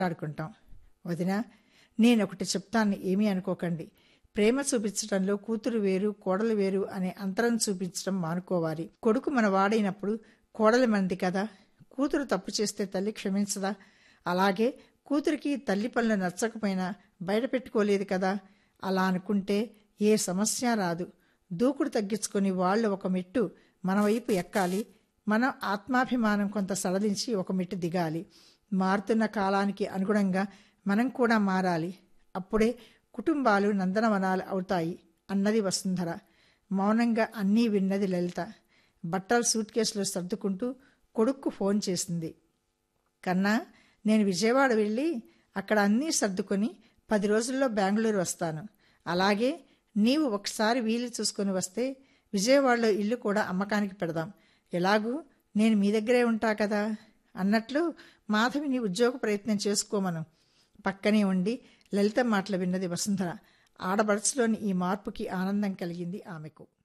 మాట్లాడుకుంటాం వదినా నేనొకటి చెప్తాను ఏమీ అనుకోకండి ప్రేమ చూపించడంలో కూతురు వేరు కోడలు వేరు అనే అంతరం చూపించడం మానుకోవాలి కొడుకు మన వాడైనప్పుడు కోడలి మంది కదా కూతురు తప్పు చేస్తే తల్లి క్షమించదా అలాగే కూతురికి తల్లి పనులు నచ్చకపోయినా బయట పెట్టుకోలేదు కదా అలా అనుకుంటే ఏ సమస్య రాదు దూకుడు తగ్గించుకొని వాళ్ళు ఒక మెట్టు మన వైపు ఎక్కాలి మనం ఆత్మాభిమానం కొంత సడలించి ఒక మెట్టు దిగాలి మారుతున్న కాలానికి అనుగుణంగా మనం కూడా మారాలి అప్పుడే కుటుంబాలు నందనవనాలు అవుతాయి అన్నది వసుంధర మౌనంగా అన్నీ విన్నది లలిత బట్టలు సూట్ కేసులో సర్దుకుంటూ కొడుక్కు ఫోన్ చేసింది కన్నా నేను విజయవాడ వెళ్ళి అక్కడ అన్నీ సర్దుకొని పది రోజుల్లో బెంగళూరు వస్తాను అలాగే నీవు ఒకసారి వీలు చూసుకొని వస్తే విజయవాడలో ఇల్లు కూడా అమ్మకానికి పెడదాం ఎలాగూ నేను మీ దగ్గరే ఉంటా కదా అన్నట్లు మాధవిని ఉద్యోగ ప్రయత్నం చేసుకోమను పక్కనే ఉండి లలిత మాటలు విన్నది వసుంధర ఆడబడుచులోని ఈ మార్పుకి ఆనందం కలిగింది ఆమెకు